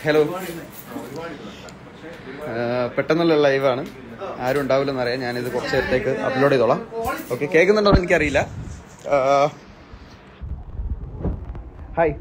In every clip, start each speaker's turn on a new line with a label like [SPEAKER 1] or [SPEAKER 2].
[SPEAKER 1] Hello പെട്ടെന്നുള്ള ലൈവാണ് ആരും ഉണ്ടാവില്ലെന്ന് അറിയാം ഞാനിത് കുറച്ച് നേരത്തേക്ക് അപ്ലോഡ് ചെയ്തോളാം ഓക്കെ കേൾക്കുന്നുണ്ടോ എന്ന് എനിക്കറിയില്ല ഹായ്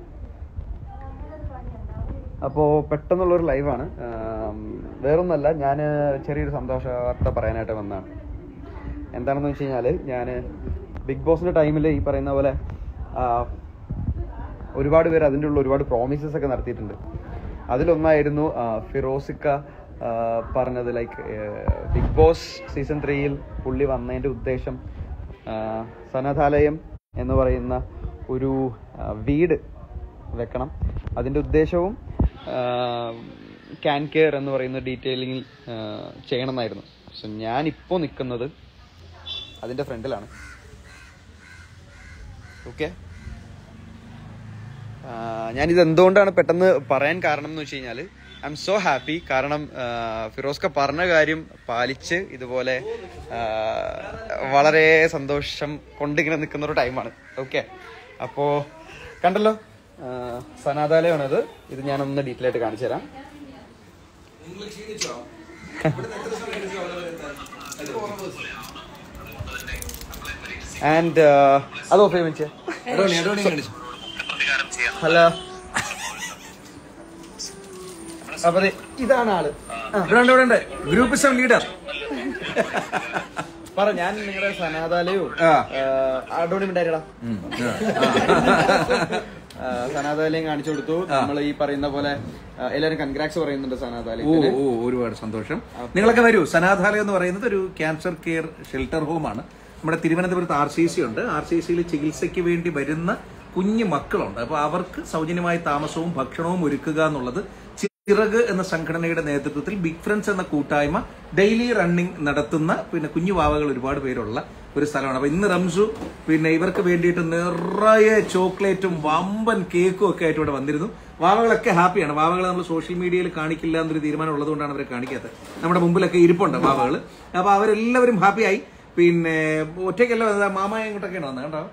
[SPEAKER 1] അപ്പോൾ പെട്ടെന്നുള്ളൊരു ലൈവാണ് വേറൊന്നല്ല ഞാൻ ചെറിയൊരു സന്തോഷ വാർത്ത പറയാനായിട്ട് വന്നതാണ് എന്താണെന്ന് വെച്ച് കഴിഞ്ഞാൽ ഞാൻ ബിഗ് ബോസിൻ്റെ ടൈമിൽ ഈ പറയുന്ന പോലെ ആ, ഒരുപാട് പേര് അതിൻ്റെ ഉള്ള ഒരുപാട് പ്രോമിസസ് ഒക്കെ നടത്തിയിട്ടുണ്ട് അതിലൊന്നായിരുന്നു ആ, ഫിറോസിക്ക ആ, പറഞ്ഞത് ലൈക്ക് ബിഗ് ബോസ് സീസൺ ത്രീയിൽ പുള്ളി വന്നതിൻ്റെ ഉദ്ദേശം ആ, സനതാലയം എന്ന് പറയുന്ന ഒരു ആ, വീട് വെക്കണം അതിൻ്റെ ഉദ്ദേശവും ക്യാൻ കെയർ എന്ന് പറയുന്ന ഡീറ്റെയിലിങ്ങിൽ ചെയ്യണമെന്നായിരുന്നു സോ ഞാനിപ്പോൾ നിൽക്കുന്നത് അതിൻ്റെ ഫ്രണ്ടിലാണ് ഓക്കെ ഞാനിത് എന്തുകൊണ്ടാണ് പെട്ടെന്ന് പറയാൻ കാരണം എന്ന് വെച്ച് കഴിഞ്ഞാൽ ഐ എം സോ ഹാപ്പി കാരണം ആ, ഫിറോസ്ക പറഞ്ഞ കാര്യം പാലിച്ച് ഇതുപോലെ ആ, വളരെ സന്തോഷം കൊണ്ടിങ്ങനെ നിൽക്കുന്ന ഒരു ടൈമാണ് ഓക്കെ അപ്പോ കണ്ടല്ലോ ആ, സനാതാലയമാണിത് ഇത് ഞാനൊന്ന് ഡീറ്റെയിൽ ആയിട്ട് കാണിച്ചു തരാം ആൻഡ് അതോ പേയ്മെന്റ് ഹലോ അപ്പൊ ദേ ഇതാണ് ആള്
[SPEAKER 2] ഗ്രൂപ്പ് സെവൻ ലീഡർ
[SPEAKER 1] പറ ഞാൻ നിങ്ങളുടെ സനാതാലയവും
[SPEAKER 2] ആ.
[SPEAKER 1] അഡോണിമിണ്ടായിരടാ സനാതാലയം കാണിച്ചു കൊടുത്തു നമ്മൾ ഈ പറയുന്ന പോലെ ആ, എല്ലാരും കൺഗ്രാക്സ് പറയുന്നുണ്ട്
[SPEAKER 2] ഓ
[SPEAKER 1] സനാതാലയത്തിന്
[SPEAKER 2] ഓ ഒരുപാട് സന്തോഷം നിങ്ങളൊക്കെ വരൂ സനാഥാലയം എന്ന് പറയുന്നത് ഒരു ക്യാൻസർ കെയർ ഷെൽട്ടർ ഹോമാണ് നമ്മുടെ തിരുവനന്തപുരത്ത് ആർ സി സി ഉണ്ട് ആർ സി സിയിൽ ചികിത്സയ്ക്ക് വേണ്ടി വരുന്ന കുഞ്ഞു മക്കളുണ്ട് അപ്പൊ അവർക്ക് സൗജന്യമായ താമസവും ഭക്ഷണവും ഒരുക്കുക എന്നുള്ളത് ചിറക് എന്ന സംഘടനയുടെ നേതൃത്വത്തിൽ ബിഗ് ഫ്രണ്ട്സ് എന്ന കൂട്ടായ്മ ഡെയിലി റണ്ണിംഗ് നടത്തുന്ന പിന്നെ കുഞ്ഞു വാവകൾ ഒരുപാട് പേരുള്ള ഒരു സ്ഥലമാണ് അപ്പൊ ഇന്ന് റംസു പിന്നെ ഇവർക്ക് വേണ്ടിയിട്ട് നിറയെ ചോക്ലേറ്റും വമ്പൻ കേക്കും ഒക്കെ ആയിട്ട് ഇവിടെ വന്നിരുന്നു വാവകളൊക്കെ ഹാപ്പിയാണ് വാവകളെ നമ്മൾ സോഷ്യൽ മീഡിയയിൽ കാണിക്കില്ല എന്നൊരു തീരുമാനം ഉള്ളതുകൊണ്ടാണ് അവരെ കാണിക്കാത്തത് നമ്മുടെ മുമ്പിലൊക്കെ ഇരിപ്പുണ്ട് വാവകൾ അപ്പൊ അവരെല്ലാവരും ഹാപ്പിയായി പിന്നെ ഒറ്റയ്ക്കല്ല വന്നത്, മാമായ ഇങ്ങോട്ടൊക്കെയാണ് വന്നത് കണ്ടോ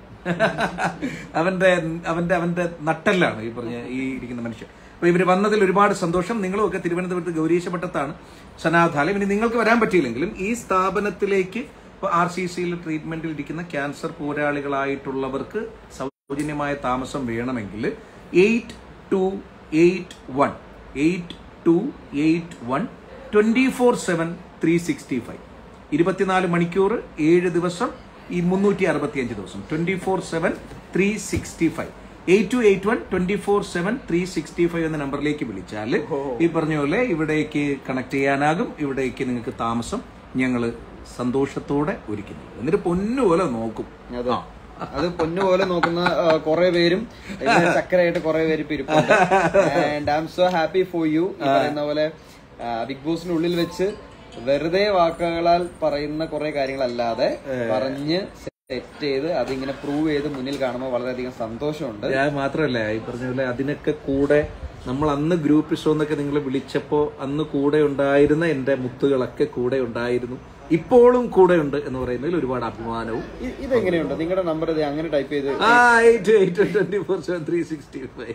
[SPEAKER 2] അവന്റെ അവന്റെ അവന്റെ നട്ടെല്ലാണ് ഈ പറഞ്ഞ ഈ ഇരിക്കുന്ന മനുഷ്യൻ അപ്പൊ ഇവര് വന്നതിൽ ഒരുപാട് സന്തോഷം നിങ്ങളും ഒക്കെ തിരുവനന്തപുരത്ത് ഗൗരീശപട്ടത്താണ് സനാഥാലയം ഇനി നിങ്ങൾക്ക് വരാൻ പറ്റിയില്ലെങ്കിലും ഈ സ്ഥാപനത്തിലേക്ക് ആർ സി സിയിൽ ട്രീറ്റ്മെന്റിൽ ഇരിക്കുന്ന ക്യാൻസർ പോരാളികളായിട്ടുള്ളവർക്ക് സൗജന്യമായ താമസം വേണമെങ്കിൽ eight two eight one eight two eight one twenty four seven three sixty five ഇരുപത്തിനാല് മണിക്കൂർ ഏഴ് ദിവസം ഈ മുന്നൂറ്റി അറുപത്തി അഞ്ച് ദിവസം twenty four seven three sixty five eight two eight one twenty four seven three sixty five എന്ന നമ്പറിലേക്ക് വിളിച്ചാൽ ഈ പറഞ്ഞ പോലെ ഇവിടേക്ക് കണക്ട് ചെയ്യാനാകും ഇവിടേക്ക് നിങ്ങൾക്ക് താമസം ഞങ്ങൾ സന്തോഷത്തോടെ ഒരുക്കുന്നു എന്നിട്ട് പൊന്നുപോലെ നോക്കും
[SPEAKER 1] അതെ അത് പൊന്നു പോലെ നോക്കുന്ന കുറെ പേരും ഇതിന് ചക്കരയായിട്ട് കുറെ പേര് ഇപ്പൊ ഇരിപ്പുണ്ട് and I'm so happy for you ഈ പറയുന്ന പോലെ ബിഗ് ബോസിനുള്ളിൽ വെച്ച് വെറുതെ വാക്കുകളാൽ പറയുന്ന കുറെ കാര്യങ്ങളല്ലാതെ പറഞ്ഞ് സെറ്റ് ചെയ്ത് അതിങ്ങനെ പ്രൂവ് ചെയ്ത് മുന്നിൽ കാണുമ്പോൾ വളരെയധികം സന്തോഷമുണ്ട്
[SPEAKER 2] ഞാൻ മാത്രമല്ല ഈ പറഞ്ഞ പോലെ അതിനൊക്കെ കൂടെ നമ്മൾ അന്ന് ഗ്രൂപ്പ് ഷോ എന്നൊക്കെ നിങ്ങൾ വിളിച്ചപ്പോ അന്ന് കൂടെ ഉണ്ടായിരുന്ന എന്റെ മുത്തുകളൊക്കെ കൂടെ ഉണ്ടായിരുന്നു ഇപ്പോഴും കൂടെ ഉണ്ട് എന്ന് പറയുന്നതിൽ ഒരുപാട് അഭിമാനവും
[SPEAKER 1] ഇ- ഇതെങ്ങനെയുണ്ട് നിങ്ങളുടെ നമ്പർ ഇത് അങ്ങനെ ടൈപ്പ് ചെയ്ത്
[SPEAKER 2] ആ eight eight twenty four seven three sixty five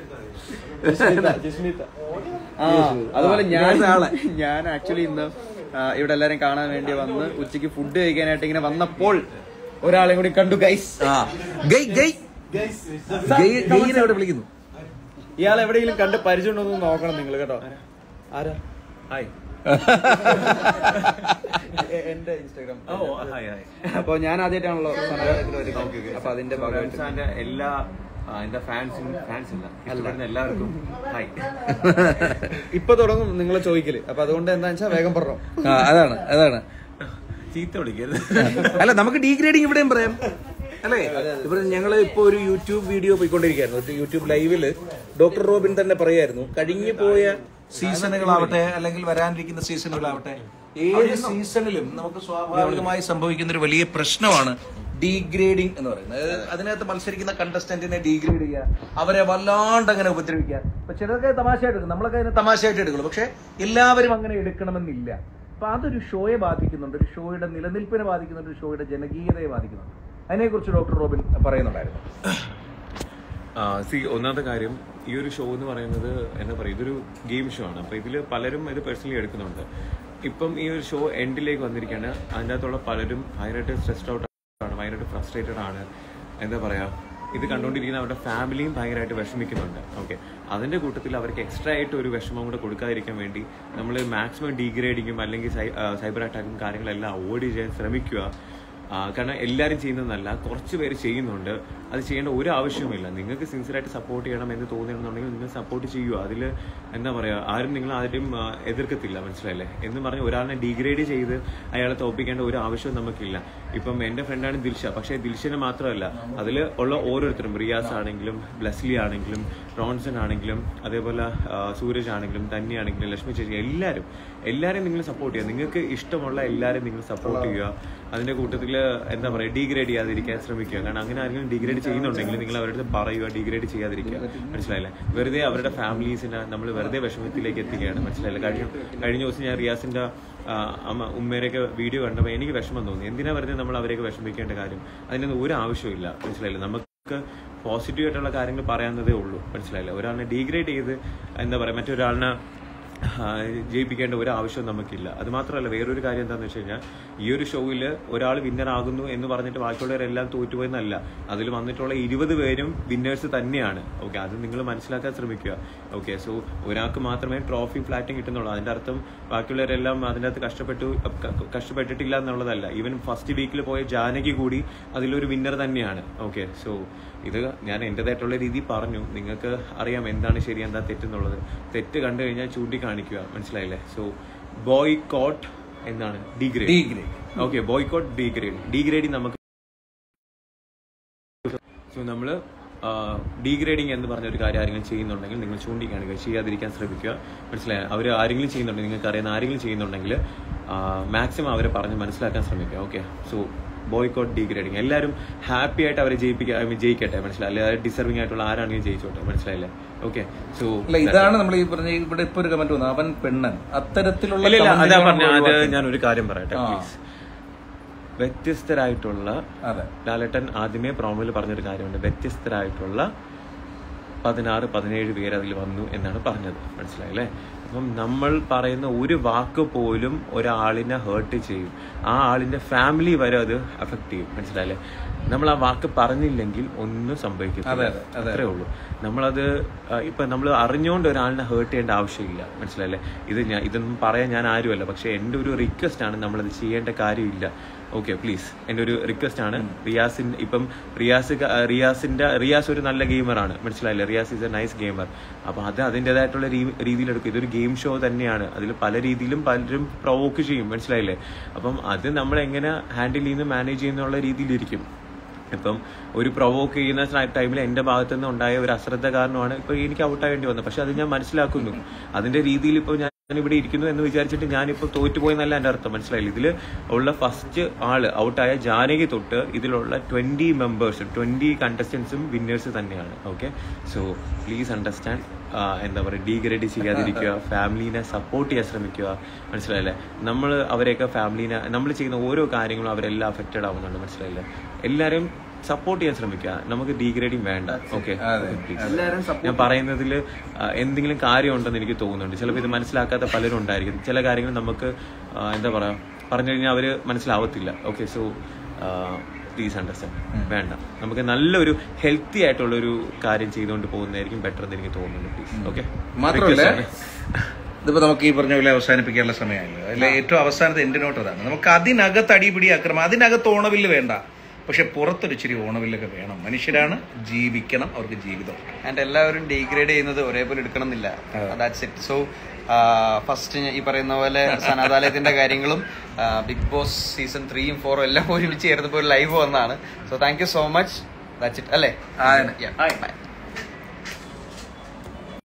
[SPEAKER 1] Jismitha. ആ, അതുപോലെ ഞാൻ ഞാൻ ആക്ച്വലി ഇന്ന് ആ, ഇവിടെ എല്ലാരും കാണാൻ വേണ്ടി വന്ന് ഉച്ചയ്ക്ക് ഫുഡ് കഴിക്കാനായിട്ട് ഇങ്ങനെ വന്നപ്പോൾ ഒരാളെ കൂടി കണ്ടു ഗൈസ്
[SPEAKER 2] ഗൈ ഗൈ ഗൈനെ അവിടെ വിളിക്കുന്നു
[SPEAKER 1] ഇയാൾ എവിടെയെങ്കിലും കണ്ട് പരിചയമുണ്ടോ എന്ന് നോക്കണം നിങ്ങൾ കേട്ടോ ആരാ
[SPEAKER 2] ഹായ്
[SPEAKER 1] എ- എന്റെ ഇൻസ്റ്റാഗ്രാം അപ്പൊ ഞാൻ ആദ്യമായിട്ടാണല്ലോ സന്നദ്ധത്തിൽ വരുന്നത് അപ്പൊ അതിന്റെ ഭാഗമായിട്ട്
[SPEAKER 3] ഫ്രാൻസിന്റെ എല്ലാ ആ, എന്റെ ഫാൻസിനും ഫാൻസ് അല്ല ഇഷ്ടപ്പെടുന്ന എല്ലാവർക്കും ഹായ്
[SPEAKER 1] ഇപ്പൊ തുടങ്ങും നിങ്ങൾ ചോദിക്കല് അപ്പൊ അതുകൊണ്ട് എന്താ വെച്ചാൽ വേഗം പറഞ്ഞോ
[SPEAKER 2] ആ, അതാണ് അതാണ്
[SPEAKER 3] ചീത്ത വിളിക്കരുത്
[SPEAKER 2] അല്ല നമുക്ക് ഡീഗ്രേഡിംഗ് ഇവിടെയും പറയാം അല്ലേ ഇവിടെ ഞങ്ങൾ ഇപ്പൊ ഒരു യൂട്യൂബ് വീഡിയോ പോയിക്കൊണ്ടിരിക്കുകയായിരുന്നു ഒരു യൂട്യൂബ് ലൈവില് ഡോക്ടർ റോബിൻ തന്നെ പറയായിരുന്നു കഴിഞ്ഞു പോയ സീസണുകളാവട്ടെ അല്ലെങ്കിൽ വരാനിരിക്കുന്ന സീസണുകളാവട്ടെ ഏത് സീസണിലും നമുക്ക് സ്വാഭാവികമായി സംഭവിക്കുന്ന ഒരു വലിയ പ്രശ്നമാണ് ഡീഗ്രേഡിംഗ് എന്ന് പറയുന്നത് അതായത് അതിനകത്ത് മത്സരിക്കുന്ന കണ്ടസ്റ്റന്റിനെ ഡീഗ്രേഡ് ചെയ്യുക അവരെ വല്ലാണ്ട് അങ്ങനെ ഉപദ്രവിക്കുക അപ്പൊ ചിലർക്ക് തമാശയായിട്ട് എടുക്കും നമ്മളൊക്കെ അതിനെ തമാശയായിട്ട് എടുക്കുള്ളൂ പക്ഷെ എല്ലാവരും അങ്ങനെ എടുക്കണമെന്നില്ല അപ്പൊ അതൊരു ഷോയെ ബാധിക്കുന്നുണ്ട് ഒരു ഷോയുടെ നിലനിൽപ്പിനെ ബാധിക്കുന്നുണ്ട് ഒരു ഷോയുടെ ജനകീയതയെ ബാധിക്കുന്നുണ്ട് അതിനെക്കുറിച്ച് ഡോക്ടർ റോബിൻ പറയുന്നുണ്ടായിരുന്നു
[SPEAKER 3] സി ഒന്നാമത്തെ കാര്യം ഈ ഒരു ഷോ എന്ന് പറയുന്നത് എന്താ പറയുക ഇതൊരു ഗെയിം ഷോ ആണ് അപ്പോൾ ഇതിൽ പലരും ഇത് പേഴ്സണലി എടുക്കുന്നുണ്ട് ഇപ്പം ഈ ഒരു ഷോ എൻഡിലേക്ക് വന്നിരിക്കുകയാണ് അതിൻ്റെ അകത്തുള്ള പലരും ഭയങ്കരമായിട്ട് സ്ട്രെസ്ഡ് ഔട്ട് ആണ് ഭയങ്കരമായിട്ട് ഫ്രസ്ട്രേറ്റഡ് ആണ് എന്താ പറയുക ഇത് കണ്ടുകൊണ്ടിരിക്കുന്ന അവരുടെ ഫാമിലിയും ഭയങ്കരമായിട്ട് വിഷമിക്കുന്നുണ്ട് ഓക്കെ അതിൻ്റെ കൂട്ടത്തിൽ അവർക്ക് എക്സ്ട്രാ ആയിട്ട് ഒരു വിഷമം കൂടെ കൊടുക്കാതിരിക്കാൻ വേണ്ടി നമ്മൾ മാക്സിമം ഡീഗ്രേഡിങ്ങും അല്ലെങ്കിൽ സൈബർ അറ്റാക്കും കാര്യങ്ങളെല്ലാം അവോയ്ഡ് ചെയ്യാൻ ശ്രമിക്കുക ആ, കാരണം എല്ലാവരും ചെയ്യുന്നതല്ല കുറച്ച് പേര് ചെയ്യുന്നുണ്ട് അത് ചെയ്യേണ്ട ഒരു ആവശ്യവുമില്ല നിങ്ങൾക്ക് സിൻസിയറായിട്ട് സപ്പോർട്ട് ചെയ്യണം എന്ന് തോന്നുന്നുണ്ടെങ്കിൽ നിങ്ങൾ സപ്പോർട്ട് ചെയ്യുക അതിൽ എന്താ പറയുക ആരും നിങ്ങൾ ആരും ആ, എതിർക്കത്തില്ല മനസ്സിലായില്ലേ എന്ന് പറഞ്ഞ് ഒരാളിനെ ഡിഗ്രേഡ് ചെയ്ത് അയാളെ തോപ്പിക്കേണ്ട ഒരു ആവശ്യവും നമുക്കില്ല ഇപ്പം എൻ്റെ ഫ്രണ്ടാണ് ദിൽഷ പക്ഷേ ദിൽഷനെ മാത്രമല്ല അതിൽ ഉള്ള ഓരോരുത്തരും റിയാസ് ആണെങ്കിലും ബ്ലസ്ലി ആണെങ്കിലും റോൺസൺ ആണെങ്കിലും അതേപോലെ ആ, സൂരജ് ആണെങ്കിലും തന്നി ആണെങ്കിലും ലക്ഷ്മി ചേച്ചി എല്ലാവരും എല്ലാവരെയും നിങ്ങൾ സപ്പോർട്ട് ചെയ്യുക നിങ്ങൾക്ക് ഇഷ്ടമുള്ള എല്ലാവരെയും നിങ്ങൾ സപ്പോർട്ട് ചെയ്യുക അതിന്റെ കൂട്ടത്തിൽ എന്താ പറയുക ഡീഗ്രേഡ് ചെയ്യാതിരിക്കാൻ ശ്രമിക്കുക കാരണം അങ്ങനെ ആരെങ്കിലും ഡീഗ്രേഡ് ചെയ്യുന്നുണ്ടെങ്കിൽ നിങ്ങൾ അവരുടെ അടുത്ത് പറയുക ഡീഗ്രേഡ് ചെയ്യാതിരിക്കുക മനസ്സിലായില്ലേ വെറുതെ അവരുടെ ഫാമിലീസിനെ നമ്മൾ വെറുതെ വിഷമത്തിലേക്ക് എത്തിക്കുകയാണ് മനസ്സിലായില്ലേ കഴിഞ്ഞ കഴിഞ്ഞ ദിവസം ഞാൻ റിയാസിന്റെ ആ, അമ്മ ഉമ്മേരെയൊക്കെ വീഡിയോ കണ്ടപ്പോൾ എനിക്ക് വിഷമം തോന്നി എന്തിനാ വെറുതെ നമ്മൾ അവരെയൊക്കെ വിഷമിക്കേണ്ട കാര്യം അതിനൊന്നും ഒരു ആവശ്യമില്ല മനസ്സിലായില്ലേ നമുക്ക് പോസിറ്റീവ് ആയിട്ടുള്ള കാര്യങ്ങൾ പറയാവുന്നതേ ഉള്ളൂ മനസ്സിലായില്ലേ ഒരാളിനെ ഡീഗ്രേഡ് ചെയ്ത് എന്താ പറയുക മറ്റൊരാളിനെ ആ, ജയിപ്പിക്കേണ്ട ഒരു ആവശ്യവും നമുക്കില്ല അത് മാത്രമല്ല വേറൊരു കാര്യം എന്താണെന്ന് വെച്ച് കഴിഞ്ഞാൽ ഈ ഒരു ഷോയിൽ ഒരാൾ വിന്നർ ആകുന്നു എന്ന് പറഞ്ഞിട്ട് ബാക്കിയുള്ളവരെല്ലാം തോറ്റുപോയെന്നല്ല അതിൽ വന്നിട്ടുള്ള ഇരുപത് പേരും വിന്നേഴ്സ് തന്നെയാണ് ഓക്കെ അത് നിങ്ങൾ മനസ്സിലാക്കാൻ ശ്രമിക്കുക ഓക്കെ സോ ഒരാൾക്ക് മാത്രമേ ട്രോഫി ഫ്ലാറ്റും കിട്ടുന്നുള്ളൂ അതിന്റെ അർത്ഥം ബാക്കിയുള്ളവരെല്ലാം അതിൻ്റെ അകത്ത് കഷ്ടപ്പെട്ടു ക- കഷ്ടപ്പെട്ടിട്ടില്ല എന്നുള്ളതല്ല ഈവൻ ഫസ്റ്റ് വീക്കിൽ പോയ ജാനകി കൂടി അതിലൊരു വിന്നർ തന്നെയാണ് ഓക്കെ സോ ഇത് ഞാൻ എൻ്റെതായിട്ടുള്ള രീതി പറഞ്ഞു നിങ്ങൾക്ക് അറിയാം എന്താണ് ശരി എന്താ തെറ്റെന്നുള്ളത് തെറ്റ് കണ്ടു കഴിഞ്ഞാൽ ചൂണ്ടിക്കാണിക്കുക മനസ്സിലായില്ലേ സോ ബോയ് കോട്ട് എന്താണ് degrade
[SPEAKER 2] Degrade.
[SPEAKER 3] Okay boycott degrade degrading നമുക്ക് സോ നമ്മൾ ഡീഗ്രേഡിങ് എന്ന് പറഞ്ഞ ഒരു കാര്യം ആരെങ്കിലും ചെയ്യുന്നുണ്ടെങ്കിൽ നിങ്ങൾ ചൂണ്ടിക്കാണിക്കുക ചെയ്യാതിരിക്കാൻ ശ്രമിക്കുക മനസ്സിലായ അവർ ആരെങ്കിലും ചെയ്യുന്നുണ്ടെങ്കിൽ നിങ്ങൾക്ക് അറിയുന്ന ആരെങ്കിലും ചെയ്യുന്നുണ്ടെങ്കിൽ മാക്സിമം അവരെ പറഞ്ഞ് മനസ്സിലാക്കാൻ ശ്രമിക്കുക ഓക്കെ സോ ബോയ്ക്കോട്ട് ഡീഗ്രേഡിങ് എല്ലാവരും ഹാപ്പി ആയിട്ട് അവരെ ജയിപ്പിക്കുക I mean, ജയിക്കട്ടെ മനസ്സിലായി അല്ലെങ്കിൽ ഡിസർവിംഗ് ആയിട്ടുള്ള ആരാണെങ്കിലും ജയിച്ചോട്ടെ മനസ്സിലായില്ലേ ഓക്കെ സോ
[SPEAKER 2] അല്ല ഇതാണ് നമ്മൾ ഈ പറഞ്ഞ ഇവിടെ ഇപ്പൊ ഒരു കമന്റ് വന്നത് അവൻ പെണ്ണൻ അത്തരത്തിലുള്ള
[SPEAKER 3] ഇല്ല ഇല്ല അതാ
[SPEAKER 2] comment
[SPEAKER 3] പറഞ്ഞ
[SPEAKER 2] നമ്മൾ
[SPEAKER 3] അത്
[SPEAKER 2] ഒഴിവാക്കി.
[SPEAKER 3] ഞാൻ ഒരു കാര്യം പറയട്ടെ
[SPEAKER 2] ആ.
[SPEAKER 3] പ്ലീസ് വ്യത്യസ്തരായിട്ടുള്ള
[SPEAKER 2] അതെ
[SPEAKER 3] ലാലേട്ടൻ ആദ്യമേ പ്രോമിൽ പറഞ്ഞൊരു കാര്യമുണ്ട് വ്യത്യസ്തരായിട്ടുള്ള പതിനാറ് പതിനേഴ് പേര് അതിൽ വന്നു എന്നാണ് പറഞ്ഞത് മനസ്സിലായില്ലേ അപ്പം നമ്മൾ പറയുന്ന ഒരു വാക്ക് പോലും ഒരാളിനെ ഹേർട്ട് ചെയ്യും ആ ആളിന്റെ ഫാമിലി വരെ അത് അഫക്ട് ചെയ്യും മനസ്സിലായില്ലേ നമ്മൾ ആ വാക്ക് പറഞ്ഞില്ലെങ്കിൽ ഒന്നും
[SPEAKER 2] അതെ,
[SPEAKER 3] സംഭവിക്കത്തില്ല
[SPEAKER 2] അതെ, അതെ.
[SPEAKER 3] അത്രേ ഉള്ളൂ നമ്മളത് ആ, ഇപ്പൊ നമ്മൾ അറിഞ്ഞുകൊണ്ട് ഒരാളിനെ ഹേർട്ട് ചെയ്യേണ്ട ആവശ്യമില്ല മനസ്സിലായില്ലേ ഇത് ഞാൻ ഇതൊന്നും പറയാൻ ഞാൻ ആരുമല്ല പക്ഷെ എൻ്റെ ഒരു റിക്വസ്റ്റ് ആണ് നമ്മളത് ചെയ്യേണ്ട കാര്യമില്ല ഓക്കെ പ്ലീസ് എൻ്റെ ഒരു റിക്വസ്റ്റ് ആണ് റിയാസിൻ ഇപ്പം റിയാസ് ക- ആ, റിയാസിന്റെ റിയാസ് ഒരു നല്ല ഗെയിമറാണ് മനസ്സിലായില്ലേ Riyas is a nice gamer അപ്പൊ അത് അതിൻ്റെതായിട്ടുള്ള രീതിയിൽ എടുക്കും ഇതൊരു ഗെയിം ഷോ തന്നെയാണ് അതിൽ പല രീതിയിലും പലരും പ്രൊവോക്ക് ചെയ്യും മനസ്സിലായില്ലേ അപ്പം അത് നമ്മൾ എങ്ങനെ ഹാൻഡിൽ ചെയ്യുന്നു മാനേജ് ചെയ്യുന്നുള്ള രീതിയിലിരിക്കും ഇപ്പം ഒരു പ്രൊവോക്ക് ചെയ്യുന്ന ടൈമിൽ എന്റെ ഭാഗത്തു നിന്ന് ഉണ്ടായ ഒരു അശ്രദ്ധ കാരണമാണ് ഇപ്പൊ എനിക്ക് ഔട്ടാകേണ്ടി വന്നത് പക്ഷെ അത് ഞാൻ മനസ്സിലാക്കുന്നു അതിന്റെ രീതിയിൽ ഇപ്പോൾ ഞാൻ ഇവിടെ ഇരിക്കുന്നു എന്ന് വിചാരിച്ചിട്ട് ഞാനിപ്പോൾ തോറ്റുപോയെന്നല്ല എന്റെ അർത്ഥം മനസ്സിലായില്ല ഇതിൽ ഉള്ള ഫസ്റ്റ് ആള് ഔട്ടായ ജാനകി തൊട്ട് ഇതിലുള്ള ട്വന്റി മെമ്പേഴ്സും ട്വന്റി കണ്ടസ്റ്റൻസും വിന്നേഴ്സ് തന്നെയാണ് ഓക്കെ സോ പ്ലീസ് അണ്ടർസ്റ്റാൻഡ് എന്താ പറയുക ഡീഗ്രേഡ് ചെയ്യാതിരിക്കുക ഫാമിലീനെ സപ്പോർട്ട് ചെയ്യാൻ ശ്രമിക്കുക മനസ്സിലായില്ലേ നമ്മൾ അവരെയൊക്കെ ഫാമിലീനെ നമ്മൾ ചെയ്യുന്ന ഓരോ കാര്യങ്ങളും അവരെല്ലാം അഫക്റ്റഡ് ആവുന്നുണ്ട് മനസ്സിലായില്ലേ എല്ലാവരും സപ്പോർട്ട് ചെയ്യാൻ ശ്രമിക്കുക നമുക്ക് ഡീഗ്രേഡിങ് വേണ്ട ഓക്കെ
[SPEAKER 1] എല്ലാവരും
[SPEAKER 3] ഞാൻ പറയുന്നതിൽ എന്തെങ്കിലും കാര്യമുണ്ടെന്ന് എനിക്ക് തോന്നുന്നുണ്ട് ചിലപ്പോൾ ഇത് മനസ്സിലാക്കാത്ത പലരും ഉണ്ടായിരിക്കും ചില കാര്യങ്ങൾ നമുക്ക് ആ, എന്താ പറയാ പറഞ്ഞു കഴിഞ്ഞാൽ അവര് മനസ്സിലാവത്തില്ല ഓക്കെ സോ പ്ലീസ് അണ്ടർസ്റ്റാൻഡ് വേണ്ട നമുക്ക് നല്ലൊരു ഹെൽത്തി ആയിട്ടുള്ള ഒരു കാര്യം ചെയ്തുകൊണ്ട് പോകുന്നതായിരിക്കും ബെറ്റർ എന്ന് എനിക്ക് തോന്നുന്നു പ്ലീസ് ഓക്കെ
[SPEAKER 2] മാത്രമല്ല ഇതിപ്പോ നമുക്ക് ഈ പറഞ്ഞ പോലെ അവസാനിപ്പിക്കാനുള്ള സമയമായല്ലോ അതിലെ ഏറ്റവും അവസാനത്തെ എന്റെ നോട്ട് അതാണ് നമുക്ക് അതിനകത്ത് അടിപിടി അക്രമം അതിനകത്ത് ഓണവില്ല് വേണ്ട പക്ഷെ പുറത്തൊരു ഇച്ചിരി ഓണവില്ലൊക്കെ വേണം മനുഷ്യരാണ് ജീവിക്കണം അവർക്ക് ജീവിതം
[SPEAKER 1] ആൻഡ് എല്ലാവരും ഡീഗ്രേഡ് ചെയ്യുന്നത് ഒരേപോലെ എടുക്കണം എന്നില്ല ദാറ്റ്സ് ഇറ്റ് സോ ഫസ്റ്റ് ഈ പറയുന്ന പോലെ സനാതാലയത്തിന്റെ കാര്യങ്ങളും ബിഗ് ബോസ് സീസൺ ത്രീയും ഫോറും എല്ലാം ഒരുമിച്ച് ചേർന്നപ്പോൾ ഒരു ലൈവ് വന്നാണ് so thank you so much that's it അല്ലേ
[SPEAKER 2] ആ,
[SPEAKER 1] Yeah, bye.